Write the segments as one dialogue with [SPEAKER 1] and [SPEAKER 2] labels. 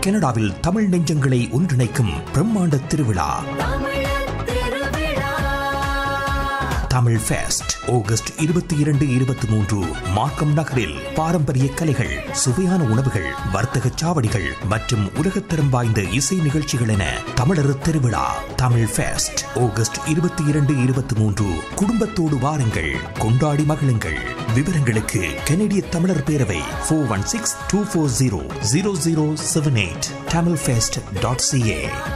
[SPEAKER 1] கனடாவில் தமிழ் நெஞ்சங்களை ஒன்றிணைக்கும் பிரம்மாண்ட திருவிழா தமிழ் ஃபெஸ்ட் ஆகஸ்ட் இருபத்தி இரண்டு இருபத்தி மூன்று மார்க்கம் நகரில் பாரம்பரிய கலைகள் சுவையான உணவுகள் வர்த்தக சாவடிகள் மற்றும் உலகத்தரம் வாய்ந்த இசை நிகழ்ச்சிகள் என தமிழர் திருவிழா தமிழ் ஃபெஸ்ட் ஆகஸ்ட் இருபத்தி இரண்டு இருபத்தி மூன்று குடும்பத்தோடு வாருங்கள் கொண்டாடி மகிழுங்கள் விவரங்களுக்கு கனடிய தமிழர் பேரவை four one six two four zero zero zero seven eight Tamil fest dot CA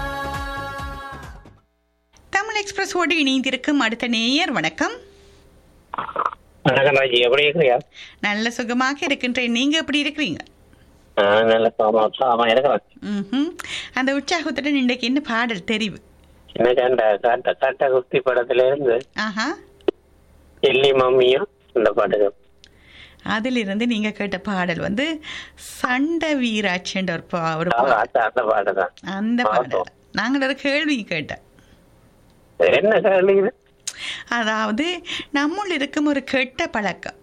[SPEAKER 2] Tamil எக்ஸ்பிரஸோடு இணைந்திருக்கும் அடுத்த நேயர் வணக்கம்
[SPEAKER 3] வணக்கம் ராஜி எப்படி இருக்கிறியா
[SPEAKER 2] நல்ல சுகமாக இருக்கின்றேன் நீங்க எப்படி இருக்கிறீங்க
[SPEAKER 3] ஆ, நல்ல சாமா சாமா இருக்கிறேன்
[SPEAKER 2] ம்ஹும். அந்த உற்சாகத்துடன் இன்றைக்கு என்ன பாடல் தெரிவு
[SPEAKER 3] எனக்கு அந்த காட்ட காட்ட குஸ்தி படத்துல இருந்து
[SPEAKER 2] ஆஹா
[SPEAKER 3] எல்லி மம்மியும் இந்த பாட்டுக்கு
[SPEAKER 2] அதிலிருந்து நீங்க கேட்ட பாடல் வந்து சண்ட வீராட்சின்ற ஒரு பா- ஒரு
[SPEAKER 3] ஆ,
[SPEAKER 2] பாடல்
[SPEAKER 3] அந்த அந்த பாட்டு தான்
[SPEAKER 2] அந்த பாடல் நாங்கள் ஒரு கேள்வி கேட்டேன்
[SPEAKER 3] என்ன கேள்வி இது
[SPEAKER 2] அதாவது நம்முள் இருக்கும் ஒரு கெட்ட பழக்கம்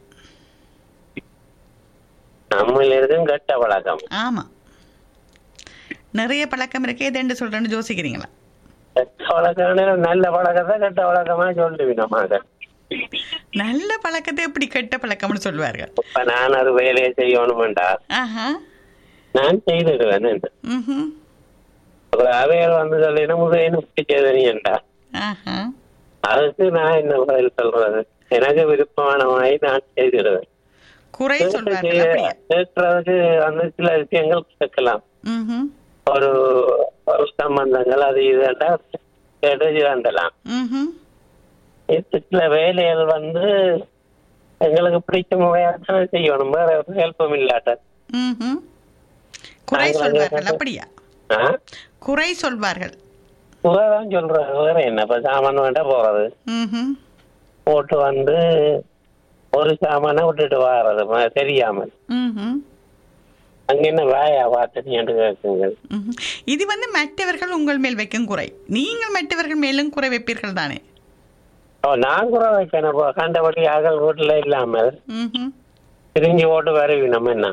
[SPEAKER 3] நம்ம இருக்கும் கெட்ட பழக்கம்
[SPEAKER 2] ஆமா நிறைய பழக்கம் இருக்கே எதுன்னு சொல்றேன்னு யோசிக்கிறீங்களா
[SPEAKER 3] கெட்ட பழக்கம் நல்ல பழக்கத்தை கெட்ட பழக்கமா சொல்லுவி நம்ம அதை
[SPEAKER 2] நல்ல பழக்கத்தை எப்படி கெட்ட பழக்கம்னு சொல்லுவார்கள்
[SPEAKER 3] இப்ப நான் அது வேலையை செய்யணுமெண்டா
[SPEAKER 2] ஆஹா
[SPEAKER 3] நான் செய்திடுவேன்
[SPEAKER 2] ம்ஹும்.
[SPEAKER 3] அவையர் வந்து சொல்லினா முதல் பிடிச்சதுனியண்டா
[SPEAKER 2] ஆஹா
[SPEAKER 3] அதுக்கு நான் என்ன பதில் சொல்றது எனக்கு விருப்பமான மாதிரி நான் செய்திடுவேன்
[SPEAKER 2] குறை சொல்வார்கள் அப்படியா
[SPEAKER 3] கேட்கறதுக்கு அந்த சில விஷயங்கள் கேட்கலாம்
[SPEAKER 2] ம்ஹும்.
[SPEAKER 3] ஒரு ஒரு சம்பந்தங்கள் அது இதெண்டா கேட்டு வேண்டலாம்
[SPEAKER 2] ம்ஹும்.
[SPEAKER 3] இது சில வேலைகள் வந்து எங்களுக்கு பிடிச்ச முறையாக செய்யணும் வேற ஒரு ஹெல்ப்பும் இல்லாட்ட
[SPEAKER 2] ம்ஹும். குறை
[SPEAKER 3] நாங்கள்
[SPEAKER 2] சொல்வார்கள்
[SPEAKER 3] வந்து-
[SPEAKER 2] அப்படியா
[SPEAKER 3] ஆ?
[SPEAKER 2] குறை சொல்வார்கள்
[SPEAKER 3] தான் சொல்றேன் வேற என்ன இப்ப சாமான் வேண்டாம் போறது
[SPEAKER 2] ம்ஹும்.
[SPEAKER 3] போட்டு வந்து ஒரு சாமானை விட்டுட்டு வாரது ம- தெரியாமல்
[SPEAKER 2] ம்ஹும்.
[SPEAKER 3] அங்க என்ன வேயா பார்த்து நீ கேட்குங்க
[SPEAKER 2] ம்ஹும். இது வந்து மற்றவர்கள் உங்கள் மேல் வைக்கும் குறை நீங்கள் மற்றவர்கள் மேலும் குறை வைப்பீர்கள் தானே
[SPEAKER 3] ஓ நான் கூட வைப்பேன் இப்போ கண்டபடி அகல் வீட்டுல இல்லாமல்
[SPEAKER 2] ம்ஹும்.
[SPEAKER 3] திரிஞ்சு போட்டு வரவி நம்ம என்ன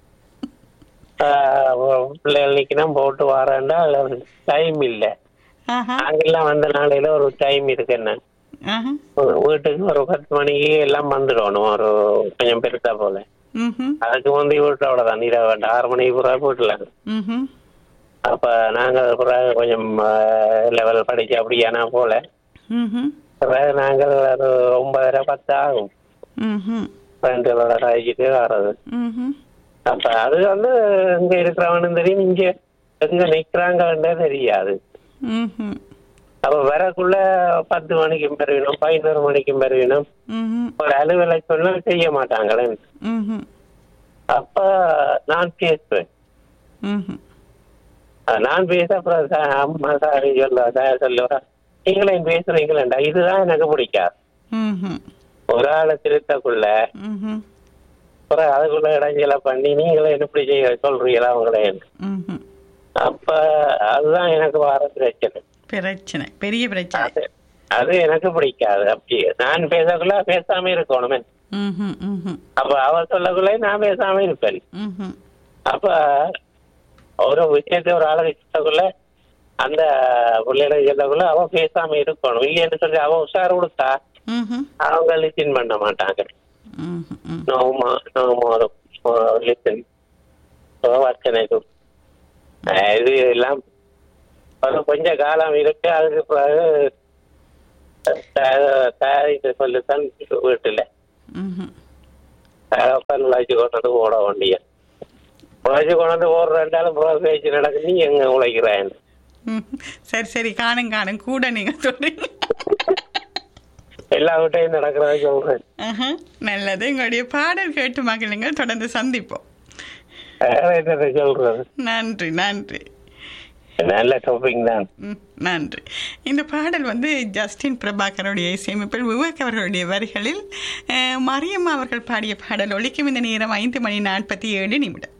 [SPEAKER 3] ஆஹ் ஒ- பிள்ளைகள் நிக்கணும் போட்டு வரேன்டா டைம் இல்ல
[SPEAKER 2] ஆஹா
[SPEAKER 3] நாங்கெல்லாம் வந்த நாளையில ஒரு டைம் இருக்கு என்ன
[SPEAKER 2] ஆஹா
[SPEAKER 3] ஒரு வீட்டுக்கு ஒரு பத்து மணிக்கு எல்லாம் வந்துடணும் ஒரு கொஞ்சம் பெருசா போல
[SPEAKER 2] ம்ஹும்.
[SPEAKER 3] அதுக்கு முந்தைய வீட்டோட தான் இரவு வேண்டாம் ஆறு மணிக்கு பிறகு வீட்டுல
[SPEAKER 2] ம்ஹும்.
[SPEAKER 3] அப்ப நாங்க பிறகு கொஞ்சம் லெவல் படிச்சு அப்படியானா போல
[SPEAKER 2] ம்ஹும்.
[SPEAKER 3] பிறகு நாங்கள் ஒரு ஒன்பதரை பத்து ஆகும்
[SPEAKER 2] ம்ஹும்.
[SPEAKER 3] ஃப்ரெண்டுகளோட கழிச்சிட்டு வர்றது
[SPEAKER 2] ம்ஹும்.
[SPEAKER 3] அப்ப அது வந்து இங்க இருக்கிறவனும் தெரியும் இங்க எங்க நிக்கிறாங்கன்னே தெரியாது
[SPEAKER 2] ம்ஹும்.
[SPEAKER 3] அப்ப வரக்குள்ள பத்து மணிக்கும் பெறுவினோம் பதினோரு மணிக்கும் பெறுவினோம்
[SPEAKER 2] ம்ஹும்.
[SPEAKER 3] ஒரு அலுவலை சொன்னா செய்ய மாட்டாங்களே
[SPEAKER 2] ம்ஹும்.
[SPEAKER 3] அப்ப நான் பேசுவேன்
[SPEAKER 2] ம்ஹும்.
[SPEAKER 3] அஹ் நான் பேச அப்புறம் சா- அம்மா சாரி சொல்ல சார் சொல்லுவா நீங்களே பேசுறீங்களேண்டா இதுதான் எனக்கு பிடிக்காது
[SPEAKER 2] ம்ஹும்.
[SPEAKER 3] ஒரு ஆளை திருத்தக்குள்ள
[SPEAKER 2] ம்ஹும்.
[SPEAKER 3] அப்புறம் அதுக்குள்ள இடைஞ்சல பண்ணி நீங்களே எப்படி செய்ய சொல்றீங்களா அவங்களே
[SPEAKER 2] ம்ஹும்.
[SPEAKER 3] அப்ப அதுதான் எனக்கு வர பிரச்சனை
[SPEAKER 2] பிரச்சனை பெரிய பிரச்சனை
[SPEAKER 3] அது அது எனக்கு பிடிக்காது அப்படி நான் பேசக்குள்ள பேசாம இருக்கணுமே
[SPEAKER 2] ம்ஹும். ம்ஹும்.
[SPEAKER 3] அப்ப அவ சொல்லக்குள்ள நான் பேசாம இருப்பேன்
[SPEAKER 2] ம்ஹும்.
[SPEAKER 3] அப்ப ஒரு விஷயத்தை ஒரு ஆளை சொல்லக்குள்ள அந்த பிள்ளைகளை சொல்லக்குள்ள அவ பேசாம இருக்கணும் இல்லைன்னு சொல்லி அவ உஷார் கொடுத்தா
[SPEAKER 2] ம்ஹும்.
[SPEAKER 3] அவங்க லிசன் பண்ண மாட்டாங்க
[SPEAKER 2] ம்ஹும். ம்.
[SPEAKER 3] நோமா நோமோ லிசன் வச்சனைக்கு இது எல்லாம் ஒரு கொஞ்ச காலம் இருக்கு அதுக்கு பிறகு தயாரித்து சொல்லித்தான் வீட்டுல
[SPEAKER 2] ம்ஹும்.
[SPEAKER 3] உட்காந்து உழைச்சு கொண்டு வந்து ஓட வண்டிய உழைச்சு கொண்டு வந்து ஓடுற ரெண்டாலும் புறம் பேச்சு நடக்கு நீ எங்க உழைக்கிறான்
[SPEAKER 2] ம்ஹும். சரி சரி காணும் காணும் கூட நீங்க சொல்றீங்க
[SPEAKER 3] எல்லா வீட்டையும் நடக்கிறத சொல்றேன்
[SPEAKER 2] ஆஹா. நல்லது எங்களுடைய பாடல் கேட்டு மகிழுங்கள் தொடர்ந்து சந்திப்போம்
[SPEAKER 3] வேற என்னத்தை சொல்றது
[SPEAKER 2] நன்றி நன்றி
[SPEAKER 3] நல்ல ஷாப்பிங் தான்
[SPEAKER 2] ம், நன்றி இந்த பாடல் வந்து ஜஸ்டின் பிரபாகருடைய இசையமைப்பில் விவேக் அவர்களுடைய வரிகளில் அஹ், மரியம்மா அவர்கள் பாடிய பாடல் ஒலிக்கும் இந்த நேரம் ஐந்து மணி நாற்பத்தி ஏழு நிமிடம்